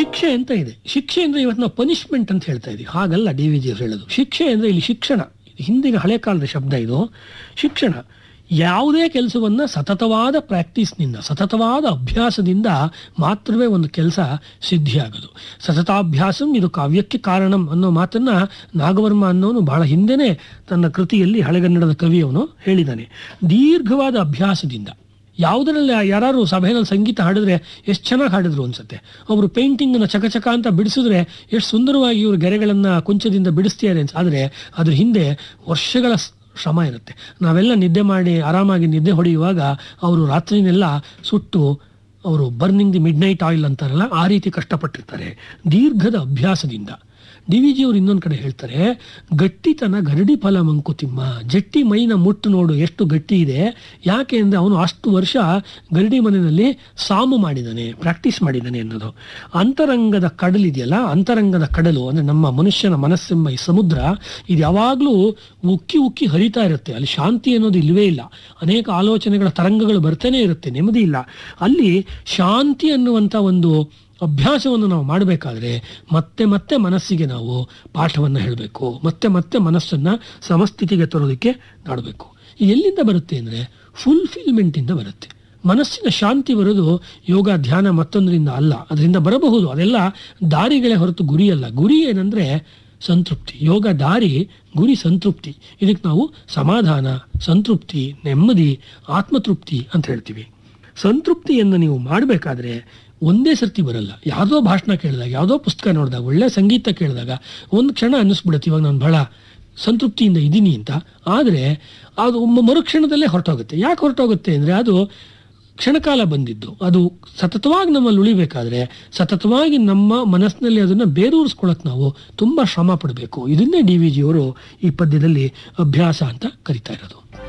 ಶಿಕ್ಷೆ ಅಂತ ಇದೆ ಶಿಕ್ಷೆ ಅಂದ್ರೆ ಇವತ್ತು ನಾವು ಪನಿಷ್ಮೆಂಟ್ ಅಂತ ಹೇಳ್ತಾ ಇದೀವಿ ಹಾಗಲ್ಲ ಡಿ ವಿ ಜಿ ಅವ್ರು ಹೇಳೋದು ಶಿಕ್ಷೆ ಅಂದ್ರೆ ಇಲ್ಲಿ ಶಿಕ್ಷಣ ಹಿಂದಿನ ಹಳೆ ಕಾಲದ ಶಬ್ದ ಇದು ಶಿಕ್ಷಣ ಯಾವುದೇ ಕೆಲಸವನ್ನ ಸತತವಾದ ಪ್ರಾಕ್ಟೀಸ್ನಿಂದ ಸತತವಾದ ಅಭ್ಯಾಸದಿಂದ ಮಾತ್ರವೇ ಒಂದು ಕೆಲಸ ಸಿದ್ಧಿಯಾಗೋದು ಸತತಾಭ್ಯಾಸಂ ಇದು ಕಾವ್ಯಕ್ಕೆ ಕಾರಣಂ ಅನ್ನೋ ಮಾತನ್ನ ನಾಗವರ್ಮ ಅನ್ನೋನು ಬಹಳ ಹಿಂದೆನೆ ತನ್ನ ಕೃತಿಯಲ್ಲಿ ಹಳೆಗನ್ನಡದ ಕವಿಯವನು ಹೇಳಿದ್ದಾನೆ ದೀರ್ಘವಾದ ಅಭ್ಯಾಸದಿಂದ ಯಾವುದರಲ್ಲಿ ಯಾರು ಸಭೆಯಲ್ಲಿ ಸಂಗೀತ ಹಾಡಿದ್ರೆ ಎಷ್ಟು ಚೆನ್ನಾಗಿ ಹಾಡಿದ್ರು ಅನ್ಸುತ್ತೆ ಅವರು ಪೇಂಟಿಂಗ್ನ ಚಕಚಕ ಅಂತ ಬಿಡಿಸಿದ್ರೆ ಎಷ್ಟು ಸುಂದರವಾಗಿ ಇವರು ಗೆರೆಗಳನ್ನ ಕುಂಚದಿಂದ ಬಿಡಿಸ್ತಿದ್ದಾರೆ ಅನ್ಸ ಆದರೆ ಅದ್ರ ಹಿಂದೆ ವರ್ಷಗಳ ಸ್- ಶ್ರಮ ಇರುತ್ತೆ ನಾವೆಲ್ಲ ನಿದ್ದೆ ಮಾಡಿ ಆರಾಮಾಗಿ ನಿದ್ದೆ ಹೊಡೆಯುವಾಗ ಅವರು ರಾತ್ರಿನೆಲ್ಲ ಸುಟ್ಟು ಅವರು burning the midnight oil ಅಂತಾರಲ್ಲ ಆ ರೀತಿ ಕಷ್ಟಪಟ್ಟಿರ್ತಾರೆ ದೀರ್ಘದ ಅಭ್ಯಾಸದಿಂದ ಡಿ ವಿ ಜಿ ಅವರು ಇನ್ನೊಂದು ಕಡೆ ಹೇಳ್ತಾರೆ ಗಟ್ಟಿತನ ಗರಡಿ ಫಲ ಮಂಕುತಿಮ್ಮ ಜಟ್ಟಿ ಮೈನ ಮುಟ್ಟು ನೋಡು ಎಷ್ಟು ಗಟ್ಟಿ ಇದೆ ಯಾಕೆ ಅಂದರೆ ಅವನು ಅಷ್ಟು ವರ್ಷ ಗರಡಿ ಮನೆಯಲ್ಲಿ ಸಾಮು ಮಾಡಿದ್ದಾನೆ ಪ್ರಾಕ್ಟೀಸ್ ಮಾಡಿದ್ದಾನೆ ಅನ್ನೋದು ಅಂತರಂಗದ ಕಡಲಿದೆಯಲ್ಲ ಅಂತರಂಗದ ಕಡಲು ಅಂದರೆ ನಮ್ಮ ಮನುಷ್ಯನ ಮನಸ್ಸೆಂಬ ಈ ಸಮುದ್ರ ಇದು ಯಾವಾಗಲೂ ಉಕ್ಕಿ ಉಕ್ಕಿ ಹರಿತಾ ಇರುತ್ತೆ ಅಲ್ಲಿ ಶಾಂತಿ ಅನ್ನೋದು ಇಲ್ಲವೇ ಇಲ್ಲ ಅನೇಕ ಆಲೋಚನೆಗಳ ತರಂಗಗಳು ಬರ್ತಾನೆ ಇರುತ್ತೆ ನೆಮ್ಮದಿ ಇಲ್ಲ ಅಲ್ಲಿ ಶಾಂತಿ ಅನ್ನುವಂಥ ಒಂದು ಅಭ್ಯಾಸವನ್ನು ನಾವು ಮಾಡಬೇಕಾದ್ರೆ ಮತ್ತೆ ಮತ್ತೆ ಮನಸ್ಸಿಗೆ ನಾವು ಪಾಠವನ್ನು ಹೇಳಬೇಕು ಮತ್ತೆ ಮತ್ತೆ ಮನಸ್ಸನ್ನು ಸಮಸ್ಥಿತಿಗೆ ತರೋದಕ್ಕೆ ನಾಡಬೇಕು ಎಲ್ಲಿಂದ ಬರುತ್ತೆ ಅಂದರೆ ಫುಲ್ಫಿಲ್ಮೆಂಟಿಂದ ಬರುತ್ತೆ ಮನಸ್ಸಿನ ಶಾಂತಿ ಬರೋದು ಯೋಗ ಧ್ಯಾನ ಮತ್ತೊಂದರಿಂದ ಅಲ್ಲ ಅದರಿಂದ ಬರಬಹುದು ಅದೆಲ್ಲ ದಾರಿಗಳೇ ಹೊರತು ಗುರಿಯಲ್ಲ ಗುರಿ ಏನಂದ್ರೆ ಸಂತೃಪ್ತಿ ಯೋಗ ದಾರಿ ಗುರಿ ಸಂತೃಪ್ತಿ ಇದಕ್ಕೆ ನಾವು ಸಮಾಧಾನ ಸಂತೃಪ್ತಿ ನೆಮ್ಮದಿ ಆತ್ಮತೃಪ್ತಿ ಅಂತ ಹೇಳ್ತೀವಿ ಸಂತೃಪ್ತಿಯನ್ನು ನೀವು ಮಾಡಬೇಕಾದ್ರೆ ಒಂದೇ ಸರ್ತಿ ಬರಲ್ಲ ಯಾವುದೋ ಭಾಷಣ ಕೇಳಿದಾಗ ಯಾವುದೋ ಪುಸ್ತಕ ನೋಡಿದಾಗ ಒಳ್ಳೆ ಸಂಗೀತ ಕೇಳಿದಾಗ ಒಂದು ಕ್ಷಣ ಅನ್ನಿಸ್ಬಿಡುತ್ತೆ ಇವಾಗ ನಾನು ಬಹಳ ಸಂತೃಪ್ತಿಯಿಂದ ಇದ್ದೀನಿ ಅಂತ ಆದರೆ ಅದು ಮ- ಮರುಕ್ಷಣದಲ್ಲೇ ಹೊರಟೋಗುತ್ತೆ ಯಾಕೆ ಹೊರಟೋಗುತ್ತೆ ಅಂದರೆ ಅದು ಕ್ಷಣಕಾಲ ಬಂದಿದ್ದು ಅದು ಸತತವಾಗಿ ನಮ್ಮಲ್ಲಿ ಉಳಿಬೇಕಾದ್ರೆ ಸತತವಾಗಿ ನಮ್ಮ ಮನಸ್ಸಿನಲ್ಲಿ ಅದನ್ನು ಬೇರೂರಿಸ್ಕೊಳ್ಳೋಕೆ ನಾವು ತುಂಬ ಶ್ರಮ ಪಡಬೇಕು ಇದನ್ನೇ ಡಿ ವಿ ಜಿಯವರು ಈ ಪದ್ಯದಲ್ಲಿ ಅಭ್ಯಾಸ ಅಂತ ಕರಿತಾ ಇರೋದು